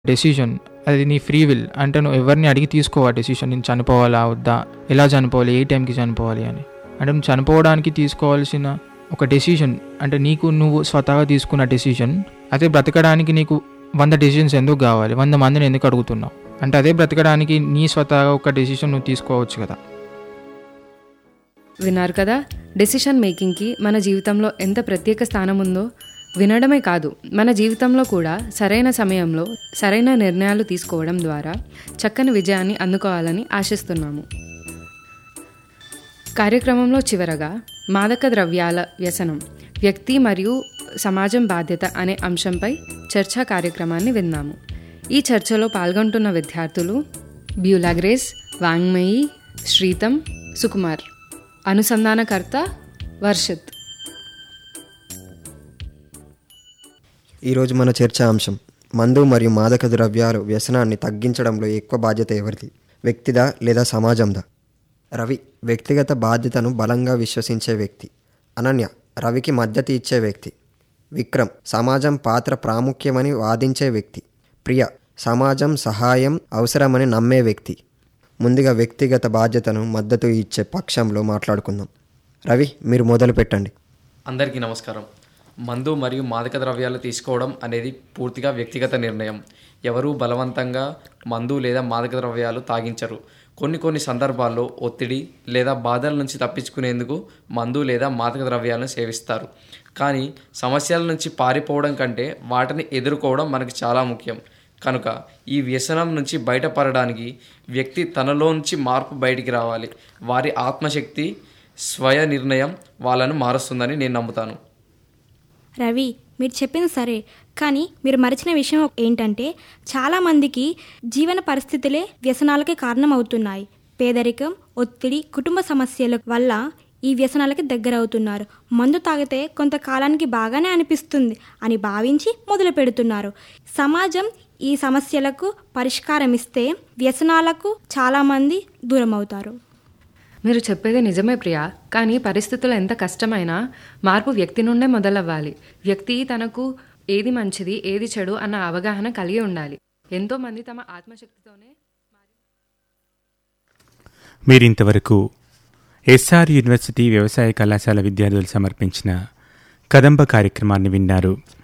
decision అది నీ free will అంటే నువ్వు ఎవరిని అడిగి తీసుకోవా డెసిషన్ నేను చనిపోవాలా వద్దా ఎలా చనిపోవాలి ఏ టైంకి చనిపోవాలి అని అంటే నువ్వు చనిపోవడానికి తీసుకోవాల్సిన ఒక డెసిషన్ అంటే నీకు నువ్వు స్వతహాగా తీసుకున్న డెసిషన్ అదే బ్రతకడానికి నీకు వంద డెసిషన్స్ ఎందుకు కావాలి వంద మందిని ఎందుకు అడుగుతున్నావు అంటే అదే బ్రతకడానికి నీ స్వతహాగా ఒక డెసిషన్ నువ్వు తీసుకోవచ్చు కదా విన్నారు కదా డెసిషన్ మేకింగ్కి మన జీవితంలో ఎంత ప్రత్యేక స్థానం ఉందో వినడమే కాదు మన జీవితంలో కూడా సరైన సమయంలో సరైన నిర్ణయాలు తీసుకోవడం ద్వారా చక్కని విజయాన్ని అందుకోవాలని ఆశిస్తున్నాము కార్యక్రమంలో చివరగా మాదక ద్రవ్యాల వ్యసనం వ్యక్తి మరియు సమాజం బాధ్యత అనే అంశంపై చర్చా కార్యక్రమాన్ని విన్నాము ఈ చర్చలో పాల్గొంటున్న విద్యార్థులు బ్యూలాగ్రేస్ వాంగ్మయి శ్రీతం సుకుమార్ అనుసంధానకర్త వర్షిత్ ఈరోజు మన చర్చా అంశం మందు మరియు మాదక ద్రవ్యాలు వ్యసనాన్ని తగ్గించడంలో ఎక్కువ బాధ్యత ఎవరిది వ్యక్తిదా లేదా సమాజందా రవి వ్యక్తిగత బాధ్యతను బలంగా విశ్వసించే వ్యక్తి అనన్య రవికి మద్దతు ఇచ్చే వ్యక్తి విక్రమ్ సమాజం పాత్ర ప్రాముఖ్యమని వాదించే వ్యక్తి ప్రియ సమాజం సహాయం అవసరమని నమ్మే వ్యక్తి ముందుగా వ్యక్తిగత బాధ్యతను మద్దతు ఇచ్చే పక్షంలో మాట్లాడుకుందాం రవి మీరు మొదలు పెట్టండి అందరికీ నమస్కారం మందు మరియు మాదక ద్రవ్యాలు తీసుకోవడం అనేది పూర్తిగా వ్యక్తిగత నిర్ణయం ఎవరూ బలవంతంగా మందు లేదా మాదక ద్రవ్యాలు తాగించరు కొన్ని కొన్ని సందర్భాల్లో ఒత్తిడి లేదా బాధల నుంచి తప్పించుకునేందుకు మందు లేదా మాదక ద్రవ్యాలను సేవిస్తారు కానీ సమస్యల నుంచి పారిపోవడం కంటే వాటిని ఎదుర్కోవడం మనకు చాలా ముఖ్యం కనుక ఈ వ్యసనం నుంచి బయటపడడానికి వ్యక్తి తనలోంచి మార్పు బయటికి రావాలి వారి ఆత్మశక్తి స్వయ నిర్ణయం వాళ్ళను మారుస్తుందని నేను నమ్ముతాను రవి మీరు చెప్పింది సరే కానీ మీరు మరిచిన విషయం ఏంటంటే చాలామందికి జీవన పరిస్థితులే వ్యసనాలకి కారణమవుతున్నాయి పేదరికం ఒత్తిడి కుటుంబ సమస్యల వల్ల ఈ వ్యసనాలకి దగ్గర అవుతున్నారు మందు తాగితే కొంతకాలానికి బాగానే అనిపిస్తుంది అని భావించి మొదలు పెడుతున్నారు సమాజం ఈ సమస్యలకు పరిష్కారం ఇస్తే వ్యసనాలకు చాలామంది దూరం అవుతారు మీరు చెప్పేది నిజమే ప్రియా కానీ పరిస్థితులు ఎంత కష్టమైనా మార్పు వ్యక్తి నుండే మొదలవ్వాలి వ్యక్తి తనకు ఏది మంచిది ఏది చెడు అన్న అవగాహన కలిగి ఉండాలి ఎంతో మంది తమ ఆత్మశక్తితోనే మీరింతవరకు ఎస్ఆర్ యూనివర్సిటీ వ్యవసాయ కళాశాల విద్యార్థులు సమర్పించిన కదంబ కార్యక్రమాన్ని విన్నారు